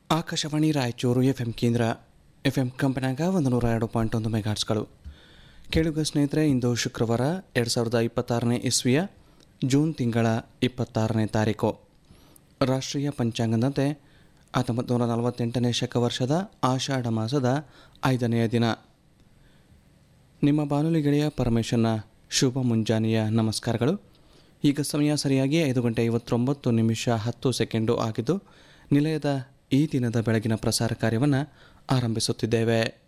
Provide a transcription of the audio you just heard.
Akashvani Raichur F M ಕೇಂದ್ರ F M ಕಂಪನ್ಯಾಗ ಒಂದು ನೂರ ಎರಡು ಪಾಯಿಂಟ್ ಒಂದು ಮೆಗಾಟ್ಸ್ಗಳು ಕೇಳುಗ ಸ್ನೇಹಿತರೆ ಇಂದು ಶುಕ್ರವಾರ ಎರಡು ಸಾವಿರದ ಇಪ್ಪತ್ತಾರನೇ ಇಸ್ವಿಯ ಜೂನ್ ತಿಂಗಳ ಇಪ್ಪತ್ತಾರನೇ ತಾರೀಕು ರಾಷ್ಟ್ರೀಯ ಪಂಚಾಂಗದಂತೆ ಹತ್ತೊಂಬತ್ತು ನೂರ ನಲವತ್ತೆಂಟನೇ ಶಕ ವರ್ಷದ ಆಷಾಢ ಮಾಸದ ಐದನೆಯ ದಿನ ನಿಮ್ಮ ಬಾನುಲಿ ಗೆಳೆಯ ಪರಮೇಶ್ವರನ ಶುಭ ಮುಂಜಾನೆಯ ನಮಸ್ಕಾರಗಳು ಈಗ ಸಮಯ ಸರಿಯಾಗಿ ಐದು ಗಂಟೆ ಐವತ್ತೊಂಬತ್ತು ನಿಮಿಷ ಹತ್ತು ಸೆಕೆಂಡು ಆಗಿದ್ದು ನಿಲಯದ ಈ ದಿನದ ಬೆಳಗಿನ ಪ್ರಸಾರ ಕಾರ್ಯವನ್ನು ಆರಂಭಿಸುತ್ತಿದ್ದೇವೆ